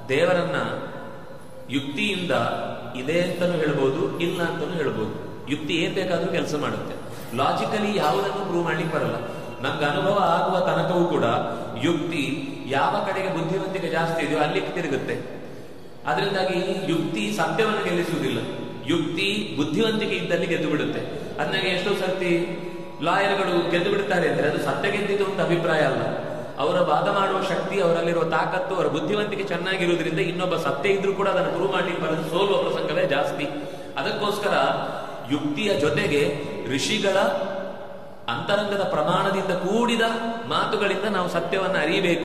ದೇವರನ್ನ ಯುಕ್ತಿಯಿಂದ ಇದೆ ಅಂತಲೂ ಹೇಳ್ಬೋದು ಇಲ್ಲ ಅಂತಲೂ ಹೇಳ್ಬೋದು ಯುಕ್ತಿ ಏನ್ ಬೇಕಾದ್ರೂ ಕೆಲಸ ಮಾಡುತ್ತೆ ಲಾಜಿಕಲಿ ಯಾವುದನ್ನು ಪ್ರೂವ್ ಮಾಡ್ಲಿಕ್ಕೆ ಬರಲ್ಲ ನಂಗೆ ಅನುಭವ ಆಗುವ ತನಕವೂ ಕೂಡ ಯುಕ್ತಿ ಯಾವ ಕಡೆಗೆ ಬುದ್ಧಿವಂತಿಕೆ ಜಾಸ್ತಿ ಇದೆಯೋ ಅಲ್ಲಿಗೆ ತಿರುಗುತ್ತೆ ಅದರಿಂದಾಗಿ ಯುಕ್ತಿ ಸತ್ಯವನ್ನು ಗೆಲ್ಲಿಸುವುದಿಲ್ಲ ಯುಕ್ತಿ ಬುದ್ಧಿವಂತಿಕೆ ಇದ್ದಲ್ಲಿ ಗೆದ್ದು ಬಿಡುತ್ತೆ ಅದನ್ನಾಗಿ ಎಷ್ಟೋ ಸರ್ತಿ ಲಾಯರ್ಗಳು ಗೆದ್ದು ಬಿಡ್ತಾರೆ ಅಂದ್ರೆ ಅದು ಸತ್ಯ ಗೆದ್ದಿದ್ದು ಅಂತ ಅಭಿಪ್ರಾಯ ಅಲ್ಲ ಅವರ ವಾದ ಮಾಡುವ ಶಕ್ತಿ ಅವರಲ್ಲಿರುವ ತಾಕತ್ತು ಅವರ ಬುದ್ಧಿವಂತಿಕೆ ಚೆನ್ನಾಗಿರುವುದರಿಂದ ಇನ್ನೊಬ್ಬ ಸತ್ಯ ಇದ್ರೂ ಕೂಡ ಅದನ್ನು ಪ್ರೂವ್ ಮಾಡ್ಲಿಕ್ಕೆ ಬರೋದು ಸೋಲುವ ಪ್ರಸಂಗವೇ ಜಾಸ್ತಿ ಅದಕ್ಕೋಸ್ಕರ ಯುಕ್ತಿಯ ಜೊತೆಗೆ ಋಷಿಗಳ ಅಂತರಂಗದ ಪ್ರಮಾಣದಿಂದ ಕೂಡಿದ ಮಾತುಗಳಿಂದ ನಾವು ಸತ್ಯವನ್ನು ಅರಿಯಬೇಕು